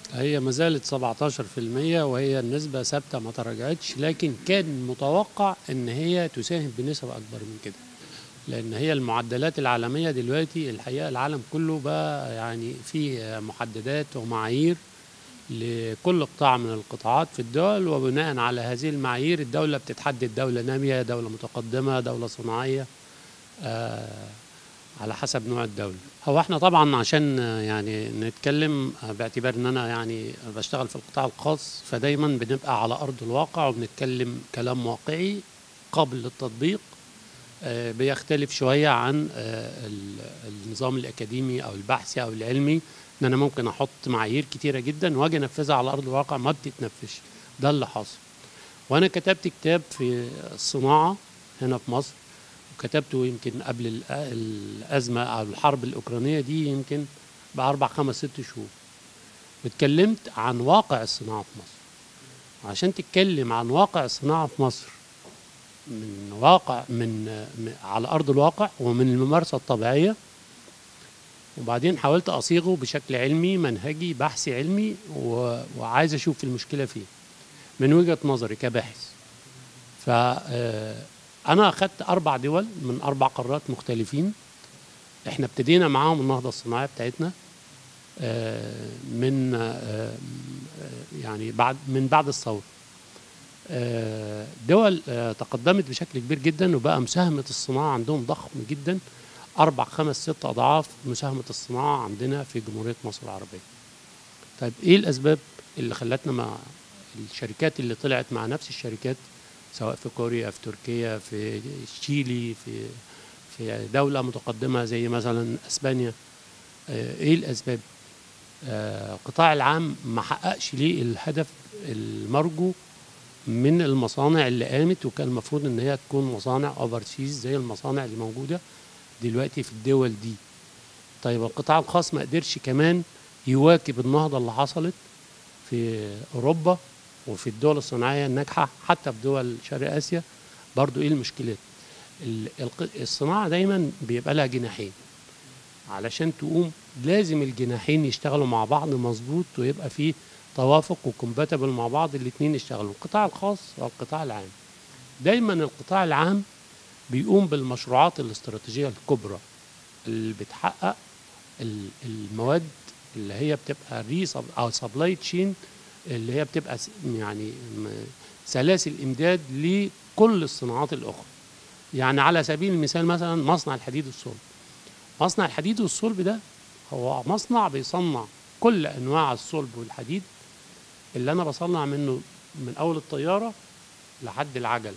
هي ما زالت 17% وهي النسبة ثابتة ما تراجعتش لكن كان متوقع ان هي تساهم بنسب اكبر من كده لان هي المعدلات العالمية دلوقتي الحقيقة العالم كله بقى يعني في محددات ومعايير لكل قطاع من القطاعات في الدول وبناء على هذه المعايير الدولة بتتحدد دولة نامية دولة متقدمة دولة صناعية آه على حسب نوع الدولة هو احنا طبعا عشان آه، يعني نتكلم آه، باعتبار ان انا يعني بشتغل في القطاع الخاص فدايما بنبقى على ارض الواقع وبنتكلم كلام واقعي قابل للتطبيق آه، بيختلف شوية عن آه، ال- النظام الأكاديمي أو البحثي أو العلمي إن أنا ممكن أحط معايير كتيرة جدا وأجي أنفذها على أرض الواقع ما بتتنفذش ده اللي حاصل وأنا كتبت كتاب في الصناعة هنا في مصر وكتبته يمكن قبل ال- الأزمة أو الحرب الأوكرانية دي يمكن بأربع خمس ست شهور واتكلمت عن واقع الصناعة في مصر عشان تتكلم عن واقع الصناعة في مصر من واقع من من- على ارض الواقع ومن الممارسه الطبيعيه وبعدين حاولت اصيغه بشكل علمي منهجي بحثي علمي و- وعايز اشوف المشكله فين من وجهه نظري كباحث ف آه، انا اخذت اربع دول من اربع قارات مختلفين احنا ابتدينا معاهم النهضه الصناعيه بتاعتنا آه، من آه، آه، يعني بعد من بعد الثوره آه، دول آه، تقدمت بشكل كبير جدا وبقى مساهمة الصناعة عندهم ضخم جدا أربع خمس ست أضعاف مساهمة الصناعة عندنا في جمهورية مصر العربية طيب إيه الأسباب اللي خلتنا مع الشركات اللي طلعت مع نفس الشركات سواء في كوريا في تركيا في تشيلي في في دولة متقدمة زي مثلا أسبانيا آه، إيه الأسباب؟ آه، القطاع العام ما حققش ليه الهدف المرجو من المصانع اللي قامت وكان المفروض ان هي تكون مصانع اوفرسيز زي المصانع اللي موجوده دلوقتي في الدول دي طيب القطاع الخاص ما قدرش كمان يواكب النهضه اللي حصلت في اوروبا وفي الدول الصناعيه الناجحه حتى في دول شرق اسيا برضو ايه المشكلات ال- الق- الصناعه دايما بيبقى لها جناحين علشان تقوم لازم الجناحين يشتغلوا مع بعض مظبوط ويبقى فيه توافق وكومباتبل مع بعض الاثنين يشتغلوا القطاع الخاص والقطاع العام دايما القطاع العام بيقوم بالمشروعات الاستراتيجيه الكبرى اللي بتحقق ال- المواد اللي هي بتبقى ري او سبلاي تشين اللي هي بتبقى س- يعني م- سلاسل امداد لكل الصناعات الاخرى يعني على سبيل المثال مثلا مصنع الحديد والصلب مصنع الحديد والصلب ده هو مصنع بيصنع كل انواع الصلب والحديد اللي انا بصنع منه من اول الطياره لحد العجله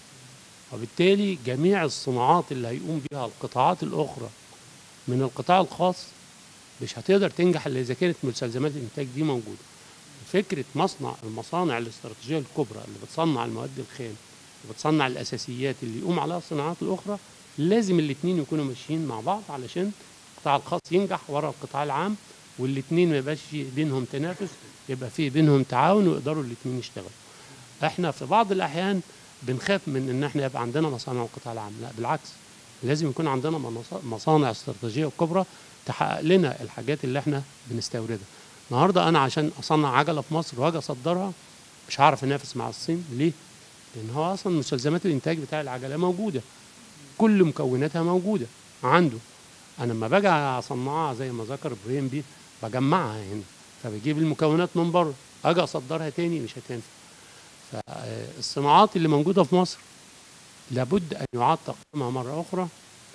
وبالتالي جميع الصناعات اللي هيقوم بها القطاعات الاخرى من القطاع الخاص مش هتقدر تنجح الا اذا كانت مستلزمات الانتاج دي موجوده فكره مصنع المصانع الاستراتيجيه الكبرى اللي بتصنع المواد الخام وبتصنع الاساسيات اللي يقوم عليها الصناعات الاخرى لازم الاثنين يكونوا ماشيين مع بعض علشان القطاع الخاص ينجح ورا القطاع العام والاثنين ما يبقاش في بينهم تنافس يبقى في بينهم تعاون ويقدروا الاثنين يشتغلوا احنا في بعض الاحيان بنخاف من ان احنا يبقى عندنا مصانع القطاع العام لا بالعكس لازم يكون عندنا منص- مصانع استراتيجيه كبرى تحقق لنا الحاجات اللي احنا بنستوردها النهارده انا عشان اصنع عجله في مصر واجي اصدرها مش هعرف انافس مع الصين ليه لان هو اصلا مستلزمات الانتاج بتاع العجله موجوده كل مكوناتها موجوده عنده انا لما باجي اصنعها زي ما ذكر ابراهيم بيه بجمعها هنا فبجيب المكونات من بره اجي اصدرها تاني مش هتنفع فالصناعات اللي موجوده في مصر لابد ان يعاد تقييمها مره اخرى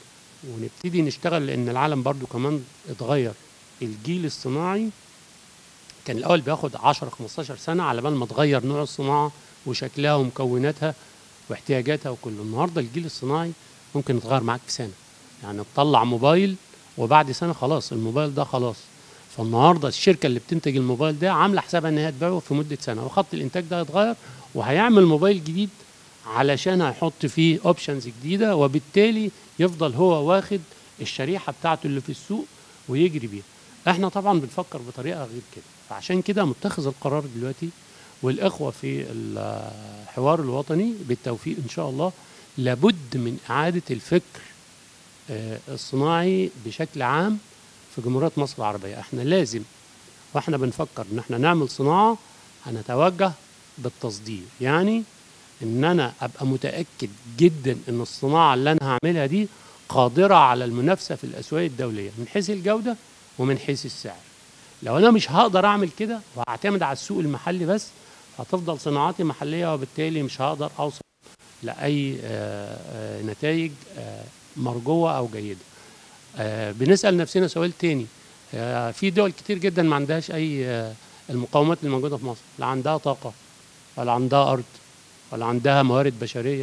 ونبتدي نشتغل لان العالم برضو كمان اتغير الجيل الصناعي كان الاول بياخد 10 15 سنه على بال ما تغير نوع الصناعه وشكلها ومكوناتها واحتياجاتها وكله النهارده الجيل الصناعي ممكن يتغير معاك في سنه يعني تطلع موبايل وبعد سنه خلاص الموبايل ده خلاص فالنهارده الشركه اللي بتنتج الموبايل ده عامله حسابها ان هي تبيعه في مده سنه وخط الانتاج ده هيتغير وهيعمل موبايل جديد علشان هيحط فيه اوبشنز جديده وبالتالي يفضل هو واخد الشريحه بتاعته اللي في السوق ويجري بيها احنا طبعا بنفكر بطريقه غير كده فعشان كده متخذ القرار دلوقتي والاخوه في الحوار الوطني بالتوفيق ان شاء الله لابد من اعاده الفكر آه، الصناعي بشكل عام في جمهوريه مصر العربيه احنا لازم واحنا بنفكر ان احنا نعمل صناعه هنتوجه بالتصدير يعني ان انا ابقى متاكد جدا ان الصناعه اللي انا هعملها دي قادره على المنافسه في الاسواق الدوليه من حيث الجوده ومن حيث السعر لو انا مش هقدر اعمل كده وهعتمد على السوق المحلي بس هتفضل صناعاتي محليه وبالتالي مش هقدر اوصل لاي نتائج مرجوه او جيده آه، بنسال نفسنا سؤال تاني آه، في دول كتير جدا ما عندهاش اي آه، المقومات اللي موجوده في مصر لا عندها طاقه ولا عندها ارض ولا عندها موارد بشريه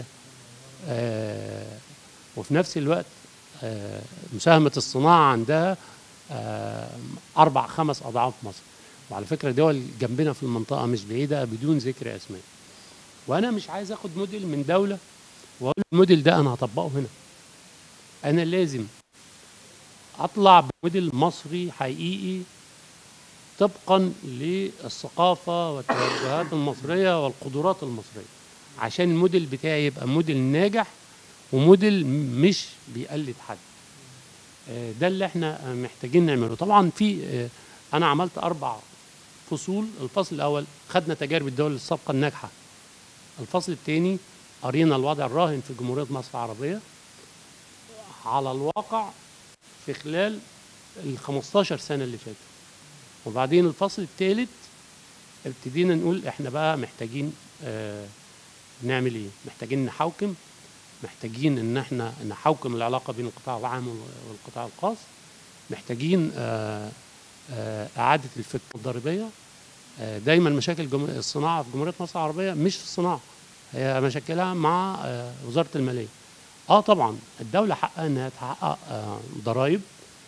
آه، وفي نفس الوقت آه، مساهمه الصناعه عندها آه، اربع خمس اضعاف مصر وعلى فكره دول جنبنا في المنطقه مش بعيده بدون ذكر اسماء وانا مش عايز اخد موديل من دوله واقول الموديل ده انا هطبقه هنا انا لازم اطلع بموديل مصري حقيقي طبقا للثقافه والتوجهات المصريه والقدرات المصريه عشان الموديل بتاعي يبقى موديل ناجح وموديل مش بيقلد حد آه، ده اللي احنا محتاجين نعمله طبعا في آه، انا عملت اربع فصول الفصل الاول خدنا تجارب الدول السابقه الناجحه الفصل الثاني قرينا الوضع الراهن في جمهوريه مصر العربيه على الواقع في خلال ال 15 سنه اللي فاتوا وبعدين الفصل الثالث ابتدينا نقول احنا بقى محتاجين آه نعمل ايه محتاجين نحوكم محتاجين ان احنا نحوكم العلاقه بين القطاع العام والقطاع الخاص محتاجين آه آه اعاده الفكره الضريبيه آه دايما مشاكل جم... الصناعه في جمهوريه مصر العربيه مش في الصناعه هي مشاكلها مع آه وزاره الماليه اه طبعا الدوله حقها انها تحقق آه ضرائب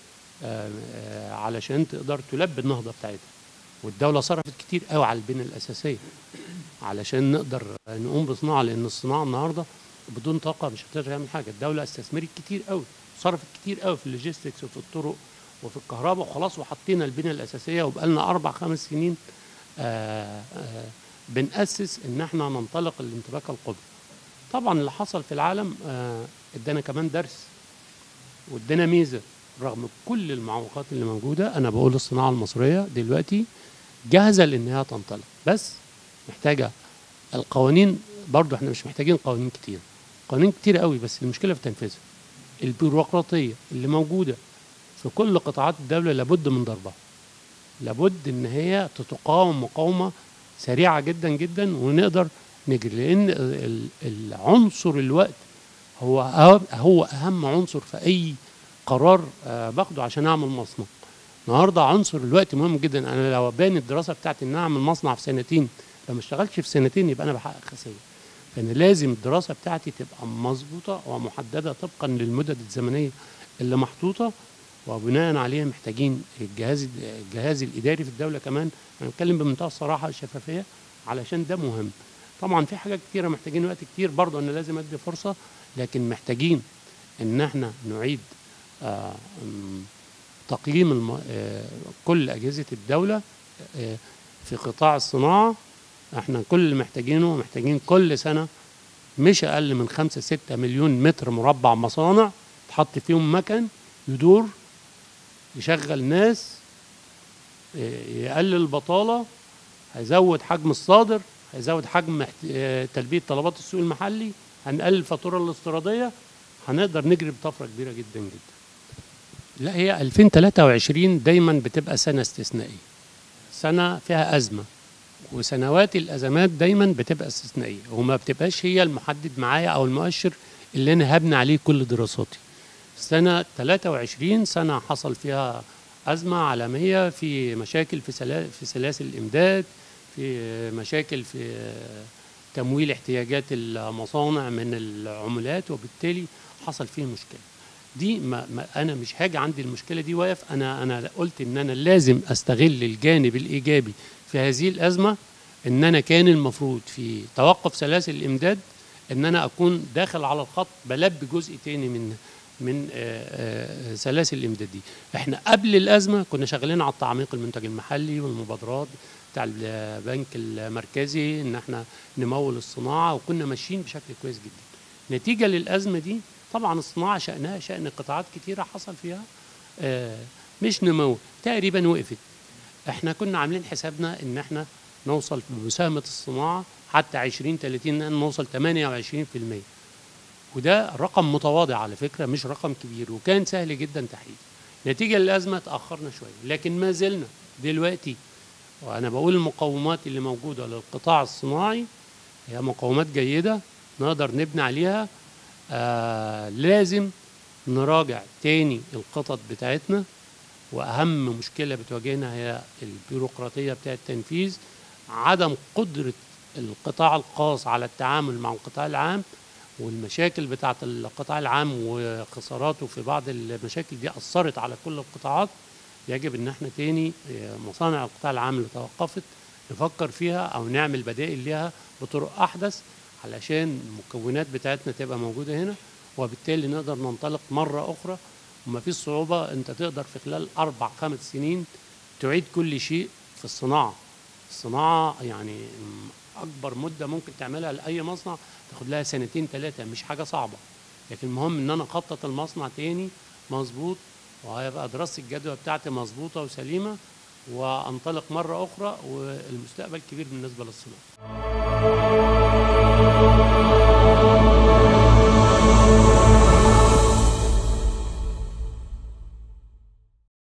آه آه علشان تقدر تلبي النهضه بتاعتها والدوله صرفت كتير قوي على البنيه الاساسيه علشان نقدر نقوم بصناعه لان الصناعه النهارده بدون طاقه مش هتقدر تعمل حاجه الدوله استثمرت كتير قوي صرفت كتير قوي في اللوجيستكس وفي الطرق وفي الكهرباء وخلاص وحطينا البنيه الاساسيه وبقالنا اربع خمس سنين آآ آآ بنأسس ان احنا ننطلق الانطلاقه القدرى طبعا اللي حصل في العالم ادانا كمان درس وادانا ميزه رغم كل المعوقات اللي موجوده انا بقول الصناعه المصريه دلوقتي جاهزه لانها تنطلق بس محتاجه القوانين برضو احنا مش محتاجين قوانين كتير قوانين كتير قوي بس المشكله في تنفيذها البيروقراطيه اللي موجوده في كل قطاعات الدوله لابد من ضربها لابد ان هي تتقاوم مقاومه سريعه جدا جدا ونقدر نجري لان العنصر الوقت هو هو اهم عنصر في اي قرار باخده عشان اعمل مصنع النهارده عنصر الوقت مهم جدا انا لو باني الدراسه بتاعتي ان اعمل مصنع في سنتين لو ما اشتغلتش في سنتين يبقى انا بحقق خسائر فانا لازم الدراسه بتاعتي تبقى مظبوطه ومحدده طبقا للمدد الزمنيه اللي محطوطه وبناء عليها محتاجين الجهاز الجهاز الاداري في الدوله كمان انا بتكلم بمنتهى الصراحه والشفافيه علشان ده مهم طبعا في حاجات كتيره محتاجين وقت كتير برضه انا لازم ادي فرصه لكن محتاجين ان احنا نعيد آه تقييم الم... آه كل اجهزه الدوله آه في قطاع الصناعه احنا كل اللي محتاجينه محتاجين كل سنه مش اقل من خمسة ستة مليون متر مربع مصانع تحط فيهم مكن يدور يشغل ناس يقلل البطاله هيزود حجم الصادر هيزود حجم تلبيه طلبات السوق المحلي هنقلل الفاتوره الاستيراديه هنقدر نجري بطفره كبيره جدا جدا لا هي 2023 دايما بتبقى سنه استثنائيه سنه فيها ازمه وسنوات الازمات دايما بتبقى استثنائيه وما بتبقاش هي المحدد معايا او المؤشر اللي انا هبني عليه كل دراساتي سنه 23 سنه حصل فيها ازمه عالميه في مشاكل في في سلاسل الامداد في مشاكل في تمويل احتياجات المصانع من العملات وبالتالي حصل فيه مشكله دي ما, ما انا مش هاجي عندي المشكله دي واقف انا انا قلت ان انا لازم استغل الجانب الايجابي في هذه الازمه ان انا كان المفروض في توقف سلاسل الامداد ان انا اكون داخل على الخط بلبي جزء تاني من من سلاسل الامداد دي احنا قبل الازمه كنا شغالين على تعميق المنتج المحلي والمبادرات بتاع البنك المركزي ان احنا نمول الصناعه وكنا ماشيين بشكل كويس جدا نتيجه للازمه دي طبعا الصناعه شانها شان قطاعات كتيره حصل فيها مش نمو تقريبا وقفت احنا كنا عاملين حسابنا ان احنا نوصل بمساهمه الصناعه حتى 20 30 ان نوصل 28% وده رقم متواضع على فكره مش رقم كبير وكان سهل جدا تحقيقه نتيجه للازمه تاخرنا شويه لكن ما زلنا دلوقتي وانا بقول المقومات اللي موجوده للقطاع الصناعي هي مقومات جيده نقدر نبني عليها آه لازم نراجع تاني الخطط بتاعتنا واهم مشكله بتواجهنا هي البيروقراطيه بتاعه التنفيذ عدم قدره القطاع الخاص على التعامل مع القطاع العام والمشاكل بتاعه القطاع العام وخساراته في بعض المشاكل دي اثرت على كل القطاعات يجب ان احنا تاني مصانع القطاع العام اللي توقفت نفكر فيها او نعمل بدائل ليها بطرق احدث علشان المكونات بتاعتنا تبقى موجوده هنا وبالتالي نقدر ننطلق مره اخرى وما فيش صعوبه انت تقدر في خلال اربع خمس سنين تعيد كل شيء في الصناعه الصناعه يعني اكبر مده ممكن تعملها لاي مصنع تاخد لها سنتين ثلاثه مش حاجه صعبه لكن المهم ان انا اخطط المصنع تاني مظبوط وهيبقى دراسه الجدوى بتاعتي مظبوطه وسليمه وانطلق مره اخرى والمستقبل كبير بالنسبه للصناعه